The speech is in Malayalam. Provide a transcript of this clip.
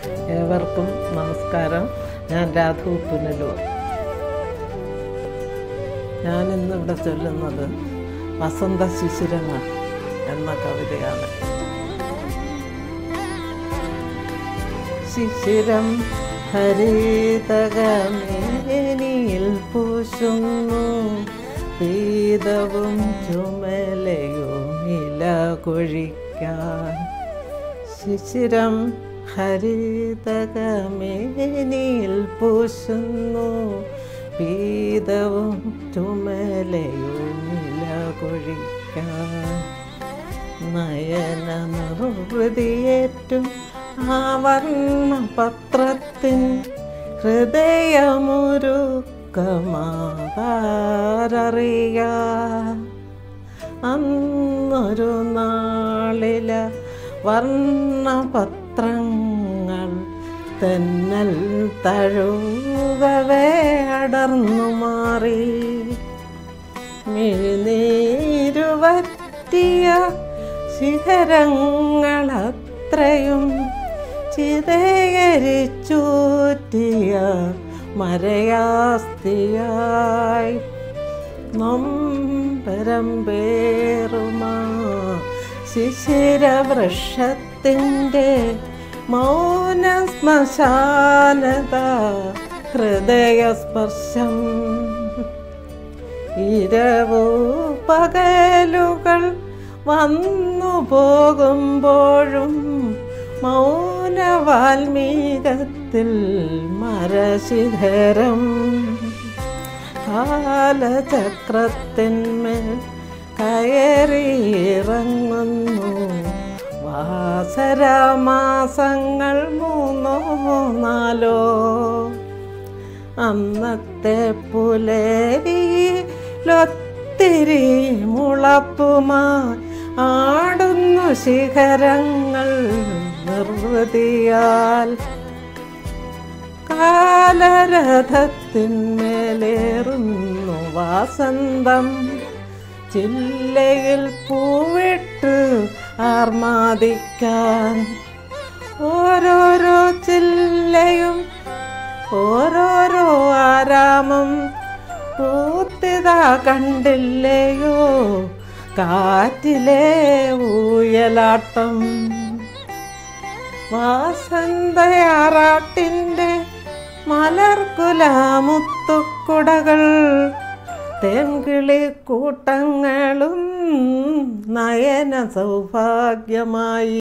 ഏവർക്കും നമസ്കാരം ഞാൻ രാധു പുനലൂർ ഞാൻ ഇന്നിവിടെ ചൊല്ലുന്നത് വസന്ത ശിശിരങ്ങൾ എന്ന കവിതയാണ് ശിശിരം ഹരിതകമേനിയിൽ പൂശുന്നു പീതവും ചുമലയും ഇല കൊഴിക്കാൻ ശിശിരം ഹരിതകമേനിയിൽ പൂശുന്നു പീതവും ചുമലയും ഇല കൊഴിക്കാൻ നയന നിർവൃതിയേറ്റും ആവർണ പത്രത്തിൻ ഹൃദയമുരുക്കമാകാരറിയാ അന്നൊരു നാളില വർണ്ണപത്രങ്ങൾ തെന്നൽ തഴുകവേ അടർന്നു മാറി മിഴുനീരുവറ്റിയ ശിഖരങ്ങളത്രയും ചിതകരിച്ചൂറ്റിയ മരയാസ്തിയായി നൊമ്പരം പേറുമാ ശിശിരവൃക്ഷത്തിൻ്റെ മൗന ശ്മശാനത ഹൃദയസ്പർശം ഇരവു പകലുകൾ വന്നു പോകുമ്പോഴും മൗന വാൽമീകത്തിൽ മരശിഖരം കാലചക്രത്തിന്മേൽ കയറിയിറങ്ങുന്നു വാസരമാസങ്ങൾ മൂന്നോ നാലോ അന്നത്തെ പുലരിയിലൊത്തിരി മുളപ്പുമായി ആടുന്നു ശിഖരങ്ങൾ നിർവൃതിയാൽ കാലരഥത്തിന്മേലേറുന്നു വാസന്തം ചില്ലയിൽ പൂവിട്ട് ആർമാദിക്കാൻ ഓരോരോ ചില്ലയും ഓരോരോ ആരാമം പൂത്തിതാ കണ്ടില്ലയോ കാറ്റിലെ ഊയലാട്ടം വാസന്തയാറാട്ടിൻ്റെ മലർക്കുലാമുത്തുക്കുടകൾ തെങ്കിളി കൂട്ടങ്ങളും നയന സൗഭാഗ്യമായി